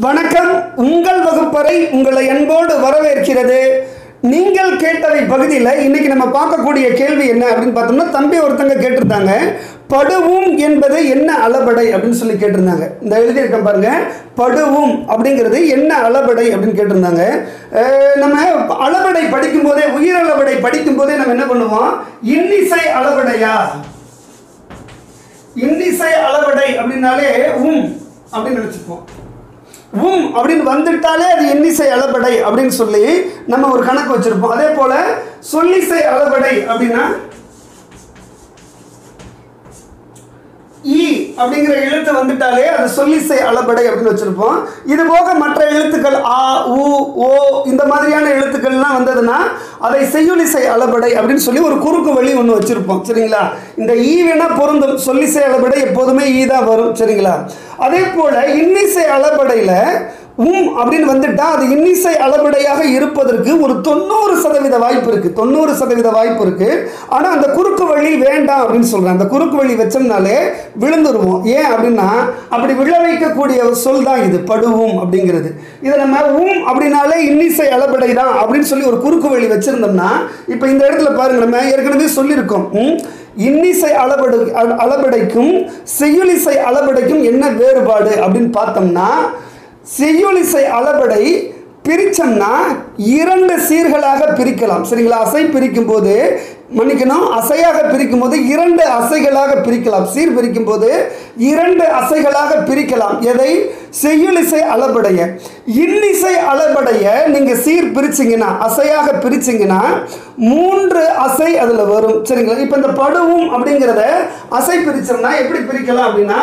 வணக்கம் உங்கள் வகுப்பறை உங்களை அன்போடு வரவேற்கிறது நீங்கள் கேட்டதை பகுதியில் இன்னைக்கு நம்ம பார்க்கக்கூடிய கேள்வி என்ன அப்படின்னு பார்த்தோம்னா தம்பி ஒருத்தங்க கேட்டிருந்தாங்க படுவும் என்பது என்ன அளபடை அப்படின்னு சொல்லி கேட்டிருந்தாங்க இந்த எழுதியிருக்கேன் பாருங்க படுவும் அப்படிங்கிறது என்ன அளபடை அப்படின்னு கேட்டிருந்தாங்க அஹ் நம்ம அளபடை படிக்கும்போதே உயிரளபடை படிக்கும்போதே நம்ம என்ன பண்ணுவோம் இன்னிசை அளபடையா இன்னிசை அளபடை அப்படின்னாலே உம் அப்படின்னு நினச்சிப்போம் உம் அப்படின்னு வந்துட்டாலே அது எண்ணிசை அளபடை அப்படின்னு சொல்லி நம்ம ஒரு கணக்கு வச்சிருப்போம் அதே போல சொல்லிசை அளபடை அப்படின்னா ஈ அப்படிங்கிற எழுத்து வந்துட்டாலே அது சொல்லிசை அளபடை அப்படின்னு வச்சிருப்போம் இது போக மற்ற எழுத்துக்கள் ஆ உ ஓ இந்த மாதிரியான எழுத்துக்கள்லாம் வந்ததுன்னா அதை செய்யுளிசை அளபடை அப்படின்னு சொல்லி ஒரு குறுக்கு வழி ஒன்று வச்சிருப்போம் சரிங்களா இந்த ஈ வேணா பொருந்தும் சொல்லிசை அளபடை எப்போதுமே ஈ தான் வரும் சரிங்களா அதே போல இன்னிசை அளபடையில் உம் அப்படின்னு வந்துட்டா அது இன்னிசை அளபடையாக இருப்பதற்கு ஒரு தொண்ணூறு சதவீத வாய்ப்பு இருக்கு தொண்ணூறு சதவீத வாய்ப்பு இருக்கு ஆனா அந்த குறுக்கு வழி வேண்டாம் அப்படின்னு சொல்றேன் அந்த குறுக்கு வழி வச்சோம்னாலே விழுந்துருவோம் ஏன் அப்படின்னா அப்படி விழ வைக்கக்கூடிய ஒரு சொல் தான் இது படுவும் அப்படிங்கிறது இதை நம்ம உம் அப்படின்னாலே இன்னிசை அளபடை தான் அப்படின்னு சொல்லி ஒரு குறுக்கு வழி வச்சிருந்தோம்னா இப்போ இந்த இடத்துல பாருங்க நம்ம ஏற்கனவே சொல்லியிருக்கோம் உம், இன்னிசை அளபடு அ- அளபடைக்கும் செய்யுளிசை அளபடைக்கும் என்ன வேறுபாடு அப்படின்னு பார்த்தோம்னா செய்யுளிசை அளபடை பிரிச்சோம்னா இரண்டு சீர்களாக பிரிக்கலாம் சரிங்களா அசை பிரிக்கும் போது மன்னிக்கணும் அசையாக பிரிக்கும் போது இரண்டு அசைகளாக பிரிக்கலாம் சீர் பிரிக்கும் போது இரண்டு அசைகளாக பிரிக்கலாம் எதை செய்யுளிசை அளபடைய இன்னிசை அளபடைய நீங்க சீர் பிரிச்சிங்கன்னா அசையாக பிரிச்சிங்கன்னா மூன்று அசை அதில் வரும் சரிங்களா இப்போ இந்த படுவும் அப்படிங்கிறத அசை பிரிச்சோம்னா எப்படி பிரிக்கலாம் அப்படின்னா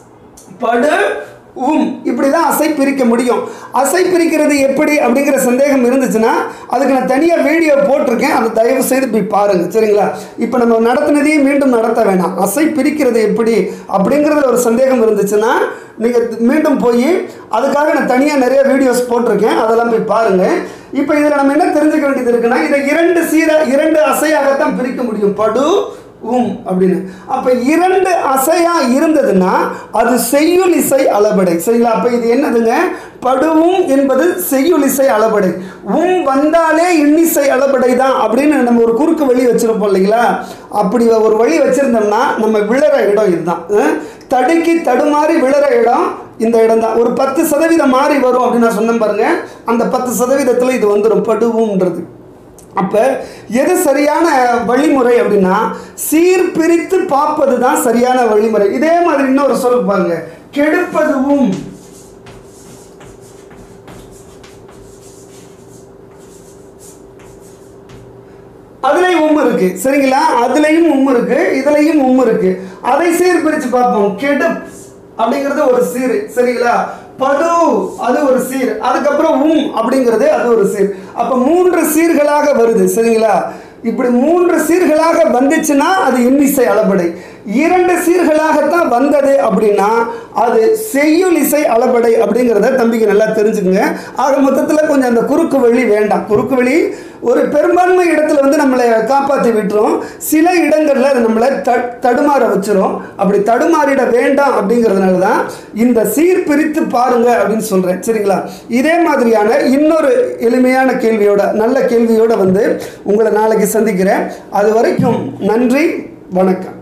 படு உம் இப்படி தான் அசை பிரிக்க முடியும் அசை பிரிக்கிறது எப்படி அப்படிங்கிற சந்தேகம் இருந்துச்சுன்னா அதுக்கு நான் தனியாக வீடியோ போட்டிருக்கேன் அதை தயவு செய்து போய் பாருங்கள் சரிங்களா இப்போ நம்ம நடத்தினதையும் மீண்டும் நடத்த வேணாம் அசை பிரிக்கிறது எப்படி அப்படிங்கிறதுல ஒரு சந்தேகம் இருந்துச்சுன்னா நீங்கள் மீண்டும் போய் அதுக்காக நான் தனியாக நிறைய வீடியோஸ் போட்டிருக்கேன் அதெல்லாம் போய் பாருங்கள் இப்போ இதில் நம்ம என்ன தெரிஞ்சுக்க வேண்டியது இருக்குன்னா இதை இரண்டு சீர இரண்டு அசையாகத்தான் பிரிக்க முடியும் படு உம் அப்படின்னு அப்ப இரண்டு அசையா இருந்ததுன்னா அது செய்யுளிசை அளபடை சரிங்களா அப்ப இது என்னதுங்க படுவும் என்பது செய்யுளிசை அளபடை உம் வந்தாலே இன்னிசை அளபடை தான் அப்படின்னு நம்ம ஒரு குறுக்கு வழி வச்சிருப்போம் இல்லைங்களா அப்படி ஒரு வழி வச்சிருந்தோம்னா நம்ம விழற இடம் இதுதான் அஹ், தடுக்கி தடுமாறி விழற இடம் இந்த இடம் தான் ஒரு பத்து சதவீதம் மாறி வரும் அப்படின்னு நான் சொன்னேன் பாருங்க அந்த பத்து சதவீதத்தில் இது வந்துடும் படுவும்ன்றது அப்போ எது சரியான வழிமுறை அப்படின்னா சீர்பிரித்து பார்ப்பது தான் சரியான வழிமுறை இதே மாதிரி இன்னொரு சொல் பாருங்க கெடுப்பதுவும் அதுலயும் உம் இருக்கு சரிங்களா அதுலயும் உம் இருக்கு இதுலயும் உம் இருக்கு அதை சீர்பிரிச்சு பார்ப்போம் கெடுப் அப்படிங்கிறது ஒரு சீர் சரிங்களா படு அது ஒரு சீர் அதுக்கப்புறம் உம் அப்படிங்கிறது அது ஒரு சீர் அப்ப மூன்று சீர்களாக வருது சரிங்களா இப்படி மூன்று சீர்களாக வந்துச்சுன்னா அது இன்னிசை அளபடை இரண்டு சீர்களாகத்தான் வந்தது அப்படின்னா அது செய்யுள் இசை அளபடை அப்படிங்கிறத தம்பிக்கு நல்லா தெரிஞ்சுக்குங்க ஆக மொத்தத்தில் கொஞ்சம் அந்த குறுக்கு வழி வேண்டாம் குறுக்கு வழி ஒரு பெரும்பான்மை இடத்துல வந்து நம்மளை காப்பாற்றி விட்டுரும் சில இடங்களில் அது நம்மளை த தடுமாற வச்சிரும் அப்படி தடுமாறிட வேண்டாம் அப்படிங்கிறதுனால தான் இந்த சீர் பிரித்து பாருங்க அப்படின்னு சொல்கிறேன் சரிங்களா இதே மாதிரியான இன்னொரு எளிமையான கேள்வியோட நல்ல கேள்வியோட வந்து உங்களை நாளைக்கு சந்திக்கிறேன் அது வரைக்கும் நன்றி வணக்கம்